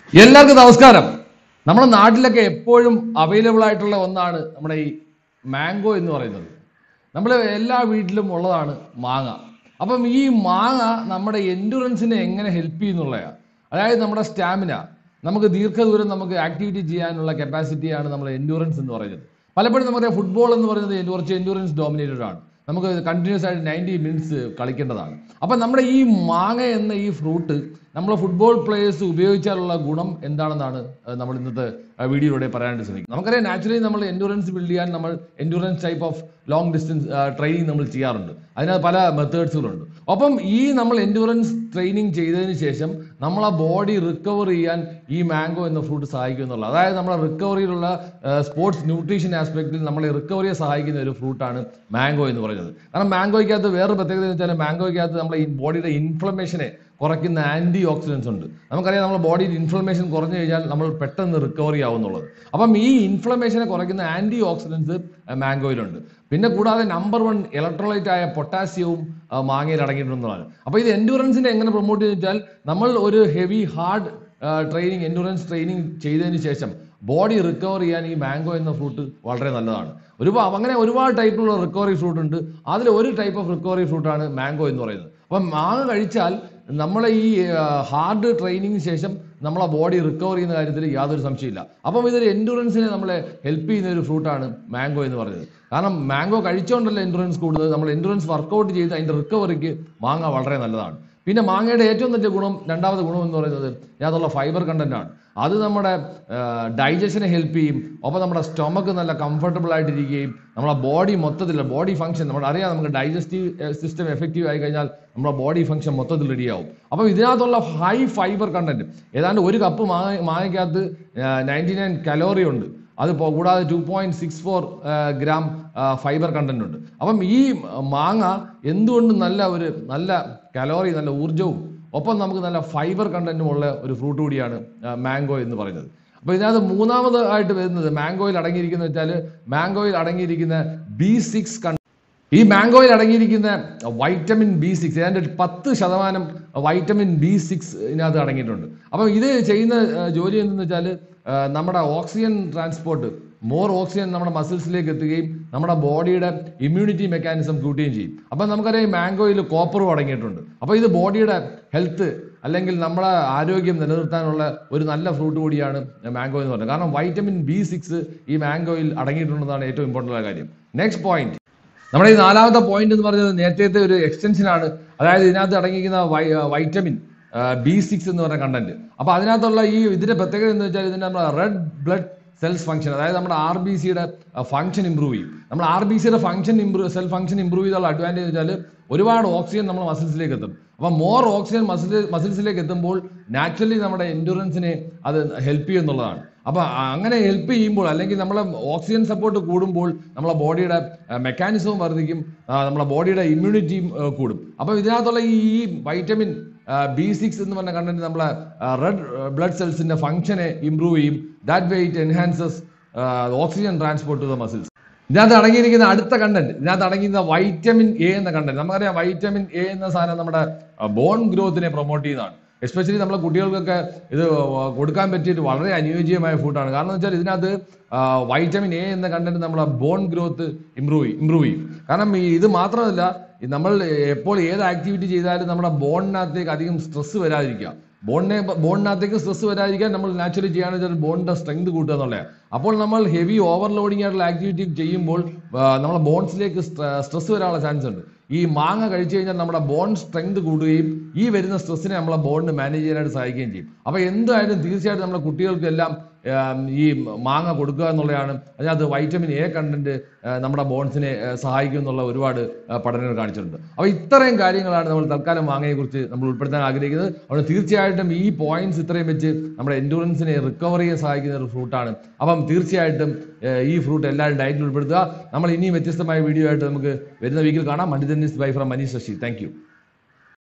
എല്ലാവർക്കും നമസ്കാരം നമ്മുടെ നാട്ടിലൊക്കെ എപ്പോഴും അവൈലബിൾ ആയിട്ടുള്ള ഒന്നാണ് നമ്മുടെ ഈ മാംഗോ എന്ന് പറയുന്നത് നമ്മൾ എല്ലാ വീട്ടിലും ഉള്ളതാണ് മാങ്ങ അപ്പം ഈ മാങ്ങ നമ്മുടെ എൻഡുറൻസിനെ എങ്ങനെ ഹെൽപ്പ് ചെയ്യുന്നുള്ളതാണ് അതായത് നമ്മുടെ സ്റ്റാമിന നമുക്ക് ദീർഘദൂരം നമുക്ക് ആക്ടിവിറ്റി ചെയ്യാനുള്ള കപ്പാസിറ്റിയാണ് നമ്മൾ എൻഡുറൻസ് എന്ന് പറയുന്നത് പലപ്പോഴും നമുക്കറിയാം ഫുട്ബോൾ എന്ന് പറയുന്നത് കുറച്ച് എൻഡുറൻസ് ഡോമിനേറ്റഡ് ആണ് നമുക്ക് കണ്ടിന്യൂസ് ആയിട്ട് നയൻറ്റി മിനിറ്റ്സ് കളിക്കേണ്ടതാണ് അപ്പം നമ്മുടെ ഈ മാങ്ങ എന്ന ഈ ഫ്രൂട്ട് നമ്മൾ ഫുട്ബോൾ പ്ലേയേഴ്സ് ഉപയോഗിച്ചാലുള്ള ഗുണം എന്താണെന്നാണ് അഹ് നമ്മൾ ഇന്നത്തെ അഹ് വീഡിയോയിലൂടെ പറയാനായിട്ട് ശ്രമിക്കുന്നത് നമുക്കറിയാം നാച്ചുറലി നമ്മൾ എൻഡുറൻസ് ബിൽഡ് ചെയ്യാൻ നമ്മൾ endurance type of long distance training നമ്മൾ ചെയ്യാറുണ്ട് അതിനകത്ത് പല മെത്തേഡ്സുകളുണ്ട് അപ്പം ഈ നമ്മൾ എൻഡുറൻസ് ട്രെയിനിങ് ചെയ്തതിന് ശേഷം നമ്മളെ ബോഡി റിക്കവർ ചെയ്യാൻ ഈ മാംഗോ എന്ന ഫ്രൂട്ട് സഹായിക്കും എന്നുള്ളത് അതായത് നമ്മുടെ റിക്കവറിയിലുള്ള സ്പോർട്സ് ന്യൂട്രീഷൻ ആസ്പെക്റ്റിൽ നമ്മളെ റിക്കവറിയെ സഹായിക്കുന്ന ഒരു ഫ്രൂട്ടാണ് മാംഗോ എന്ന് പറയുന്നത് കാരണം മാംഗോയ്ക്കകത്ത് വേറൊരു പ്രത്യേകത എന്ന് വെച്ചാൽ മാംഗോയ്ക്കകത്ത് നമ്മുടെ ഈ ബോഡിയുടെ ഇൻഫ്ലമേഷനെ കുറയ്ക്കുന്ന ആന്റി ഓക്സിഡൻസ് ഉണ്ട് നമുക്കറിയാം നമ്മുടെ ബോഡിയിൽ ഇൻഫ്ലമേഷൻ കുറഞ്ഞു കഴിഞ്ഞാൽ നമ്മൾ പെട്ടെന്ന് റിക്കവറി ആവുന്നുള്ളത് അപ്പം ഈ ഇൻഫ്ലമേഷനെ കുറയ്ക്കുന്ന ആന്റി ഓക്സിഡൻസ് മാംഗോയിലുണ്ട് പിന്നെ കൂടാതെ നമ്പർ വൺ ഇലക്ട്രോലൈറ്റ് ആയ പൊട്ടാസ്യവും ആ, മാങ്ങയിൽ അടങ്ങിയിട്ടുണ്ടെന്നാണ് അപ്പോൾ ഇത് എൻഡുറൻസിനെ എങ്ങനെ പ്രൊമോട്ട് ചെയ്ത് വെച്ചാൽ നമ്മൾ ഒരു heavy hard training endurance training ചെയ്തതിന് ശേഷം ബോഡി റിക്കവർ ചെയ്യാൻ ഈ മാംഗോ എന്ന ഫ്രൂട്ട് വളരെ നല്ലതാണ് ഒരുപാട് അങ്ങനെ ഒരുപാട് ടൈപ്പിലുള്ള റിക്കവറി ഫ്രൂട്ട് ഉണ്ട് അതിൽ ഒരു ടൈപ്പ് ഓഫ് റിക്കവറി ഫ്രൂട്ടാണ് മാംഗോ എന്ന് പറയുന്നത് അപ്പം മാങ്ങ കഴിച്ചാൽ നമ്മളെ ഈ ഹാർഡ് ട്രെയിനിങ്ങിന് ശേഷം നമ്മളെ ബോഡി റിക്കവർ ചെയ്യുന്ന കാര്യത്തിൽ യാതൊരു സംശയമില്ല അപ്പം ഇതൊരു എൻഡുറൻസിനെ നമ്മളെ ഹെൽപ്പ് ചെയ്യുന്ന ഒരു ഫ്രൂട്ടാണ് മാംഗോ എന്ന് പറയുന്നത് കാരണം മാംഗോ കഴിച്ചുകൊണ്ടല്ല എൻഡുറൻസ് കൂടുന്നത് നമ്മൾ എൻഡുറൻസ് വർക്കൗട്ട് ചെയ്ത് അതിന്റെ റിക്കവറിക്ക് മാങ്ങ വളരെ നല്ലതാണ് പിന്നെ മാങ്ങയുടെ ഏറ്റവും നല്ല ഗുണം രണ്ടാമത്തെ ഗുണം എന്ന് പറയുന്നത് അതിനകത്തുള്ള ഫൈബർ കണ്ടന്റ് ആണ് അത് നമ്മുടെ ഡൈജഷനെ ഹെൽപ്പ് ചെയ്യും ഒപ്പം നമ്മുടെ സ്റ്റൊമക്ക് നല്ല കംഫർട്ടബിൾ ആയിട്ടിരിക്കുകയും നമ്മളെ ബോഡി മൊത്തത്തിൽ ബോഡി ഫംഗ്ഷൻ നമ്മൾ അറിയാം നമുക്ക് ഡൈജസ്റ്റീവ് സിസ്റ്റം എഫക്റ്റീവ് ആയി കഴിഞ്ഞാൽ നമ്മുടെ ബോഡി ഫംഗ്ഷൻ മൊത്തത്തിൽ റെഡിയാവും അപ്പം ഇതിനകത്തുള്ള ഹൈ ഫൈബർ കണ്ടന്റ് ഏതാണ്ട് ഒരു കപ്പ് മാങ്ങ മാങ്ങയ്ക്കകത്ത് നയൻറ്റി നയൻ കലോറി ഉണ്ട് അത് പോ- കൂടാതെ two point six four gram fibre content ഉണ്ട് അപ്പം ഈ മാങ്ങ എന്തുകൊണ്ടും നല്ല ഒരു നല്ല കലോറി നല്ല ഊർജവും ഒപ്പം നമുക്ക് നല്ല ഫൈബർ കണ്ടന്റും ഉള്ള ഒരു ഫ്രൂട്ട് കൂടിയാണ് മാംഗോ എന്ന് പറയുന്നത് അപ്പൊ ഇതിനകത്ത് മൂന്നാമത് ആയിട്ട് വരുന്നത് മാംഗോയിൽ അടങ്ങിയിരിക്കുന്ന വെച്ചാൽ മാംഗോയിൽ അടങ്ങിയിരിക്കുന്ന ബി സിക്സ് ഈ മാംഗോയിൽ അടങ്ങിയിരിക്കുന്ന വൈറ്റമിൻ ബി സിക്സ് ഏതാണ്ട് ഒരു പത്ത് ശതമാനം വൈറ്റമിൻ ബി സിക്സ് ഇതിനകത്ത് അടങ്ങിയിട്ടുണ്ട് അപ്പം ഇത് ചെയ്യുന്ന ആ, ജോലി എന്തെന്ന് വെച്ചാൽ നമ്മുടെ ഓക്സിജൻ ട്രാൻസ്പോർട്ട് മോർ ഓക്സിജൻ നമ്മുടെ മസിൽസിലേക്ക് എത്തുകയും നമ്മുടെ ബോഡിയുടെ ഇമ്മ്യൂണിറ്റി മെക്കാനിസം കൂട്ടുകയും ചെയ്യും അപ്പം നമുക്കറിയാം ഈ മാംഗോയിൽ കോപ്പറും അടങ്ങിയിട്ടുണ്ട് അപ്പോൾ ഇത് ബോഡിയുടെ ഹെൽത്ത് അല്ലെങ്കിൽ നമ്മളെ ആരോഗ്യം നിലനിർത്താനുള്ള ഒരു നല്ല ഫ്രൂട്ട് കൂടിയാണ് മാംഗോ എന്ന് പറയുന്നത് കാരണം വൈറ്റമിൻ ബി സിക്സ് ഈ മാംഗോയിൽ അടങ്ങിയിട്ടുണ്ടെന്നാണ് ഏറ്റവും ഇമ്പോർട്ടൻ്റ് ആയ കാര്യം നെക്സ്റ്റ് പോയിന്റ് നമ്മുടെ ഈ നാലാമത്തെ പോയിന്റ് എന്ന് പറയുന്നത് നേരത്തെ ഒരു എക്സ്റ്റൻഷൻ ആണ് അതായത് ഇതിനകത്ത് അടങ്ങിയിരിക്കുന്ന വൈ- വൈറ്റമിൻ ബി സിക്സ് എന്ന് പറയുന്ന കണ്ടന്റ് അപ്പൊ അതിനകത്തുള്ള ഈ ഇതിന്റെ പ്രത്യേകത എന്ന് വെച്ചാൽ ഇതിന്റെ നമ്മുടെ റെഡ് ബ്ലഡ് സെൽസ് ഫംഗ്ഷൻ അതായത് നമ്മുടെ ആർ ബി സിയുടെ ഫംഗ്ഷൻ ഇമ്പ്രൂവ് ചെയ്യും നമ്മൾ ആർ ബി സിയുടെ function improve cell function improve ചെയ്തുള്ള അഡ്വാൻറ്റേജ് വെച്ചാൽ ഒരുപാട് ഓക്സിജൻ നമ്മുടെ മസിൽസിലേക്ക് എത്തും അപ്പൊ മോർ ഓക്സിജൻ മസിൽ മസിൽസിലേക്ക് എത്തുമ്പോൾ നാച്ചുറലി നമ്മുടെ എൻഡുറൻസിനെ അത് ഹെൽപ്പ് ചെയ്യുന്നുള്ളതാണ് അപ്പൊ അങ്ങനെ ഹെൽപ്പ് ചെയ്യുമ്പോൾ അല്ലെങ്കിൽ നമ്മളെ ഓക്സിജൻ സപ്പോർട്ട് കൂടുമ്പോൾ നമ്മളെ ബോഡിയുടെ മെക്കാനിസവും വർദ്ധിക്കും ആ, നമ്മളെ ബോഡിയുടെ ഇമ്മ്യൂണിറ്റിയും ആ, കൂടും അപ്പൊ ഇതിനകത്തുള്ള ഈ ഈ വൈറ്റമിൻ ബി സിക്സ് എന്ന് പറഞ്ഞ കണ്ടന്റ് നമ്മളെ റെഡ് ബ്ലഡ് സെൽസിന്റെ ഫംഗ്ഷനെ ഇംപ്രൂവ് ചെയ്യും that way it enhances oxygen transport to the muscles ഇതിനകത്ത് അടങ്ങിയിരിക്കുന്ന അടുത്ത കണ്ടന്റ് ഇതിനകത്ത് അടങ്ങിയിരുന്ന വൈറ്റമിൻ എ എന്ന കണ്ടന്റ് നമുക്കറിയാം വൈറ്റമിൻ എ എന്ന സാധനം നമ്മുടെ ബോൺ ഗ്രോത്തിനെ പ്രൊമോട്ട് ചെയ്യുന്നതാണ് എസ്പെഷ്യലി നമ്മളെ കുട്ടികൾക്കൊക്കെ ഇത് കൊടുക്കാൻ പറ്റിയിട്ട് വളരെ അനുയോജ്യമായ ഫുഡാണ് കാരണം എന്ന് വെച്ചാൽ ഇതിനകത്ത് വൈറ്റമിൻ എ എന്ന കണ്ടന്റ് നമ്മളെ ബോൺ ഗ്രോത്ത് ഇംപ്രൂവ് ചെയ്യും ഇംപ്രൂവ് ചെയ്യും കാരണം ഈ ഇത് മാത്രമല്ല ഈ നമ്മൾ എപ്പോൾ ഏത് ആക്ടിവിറ്റി ചെയ്താലും നമ്മുടെ ബോണിനകത്തേക്ക് അധികം സ്ട്രെസ് വരാതിരിക്കുക ബോണിനെ ബോണിനകത്തേക്ക് സ്ട്രെസ് വരാതിരിക്കാൻ നമ്മൾ നാച്ചുറലി ചെയ്യുകയാണെന്ന് വെച്ചാൽ ബോണിന്റെ സ്ട്രെങ്ത് കൂട്ടുക എന്നുള്ളത് അപ്പോൾ നമ്മൾ ഹെവി ഓവർലോഡിംഗ് ആയിട്ടുള്ള ആക്ടിവിറ്റി ചെയ്യുമ്പോൾ ആ, നമ്മളെ ബോൺസിലേക്ക് സ്ട്രെസ് വരാനുള്ള ചാൻസ് ഉണ്ട് ഈ മാങ്ങ കഴിച്ചു കഴിഞ്ഞാൽ നമ്മുടെ ബോൺ സ്ട്രെങ്ത് കൂടുകയും ഈ വരുന്ന സ്ട്രെസ്സിനെ നമ്മളെ ബോണിന് മാനേജ് ചെയ്യാനായിട്ട് സഹായിക്കുകയും ചെയ്യും അപ്പോൾ എന്തായാലും തീർച്ചയായിട്ടും നമ്മുടെ കുട്ടികൾക്കെല്ലാം ആം, ഈ മാങ്ങ കൊടുക്കുക എന്നുള്ളതാണ് അതിനകത്ത് വൈറ്റമിൻ എ കണ്ടന്റ് നമ്മുടെ ബോൺസിനെ ആ, സഹായിക്കും എന്നുള്ള ഒരുപാട് ആ, പഠനങ്ങൾ കാണിച്ചിട്ടുണ്ട് അപ്പോൾ ഇത്രയും കാര്യങ്ങളാണ് നമ്മൾ തൽക്കാലം മാങ്ങയെ കുറിച്ച് നമ്മൾ ഉൾപ്പെടുത്താൻ ആഗ്രഹിക്കുന്നത് അതുകൊണ്ട് തീർച്ചയായിട്ടും ഈ പോയിന്റ്സ് ഇത്രയും വെച്ച് നമ്മുടെ എൻഡുറൻസിനെ റിക്കവർ ചെയ്യാൻ സഹായിക്കുന്ന ഒരു ഫ്രൂട്ടാണ് അപ്പം തീർച്ചയായിട്ടും ആ, ഈ ഫ്രൂട്ട് എല്ലാവരും ഡയറ്റിൽ ഉൾപ്പെടുത്തുക നമ്മൾ ഇനിയും വ്യത്യസ്തമായ വീഡിയോ ആയിട്ട് നമുക്ക് വരുന്ന വീക്കിൽ കാണാം മണിതന്നിസ് bye from Manish Shashi thank U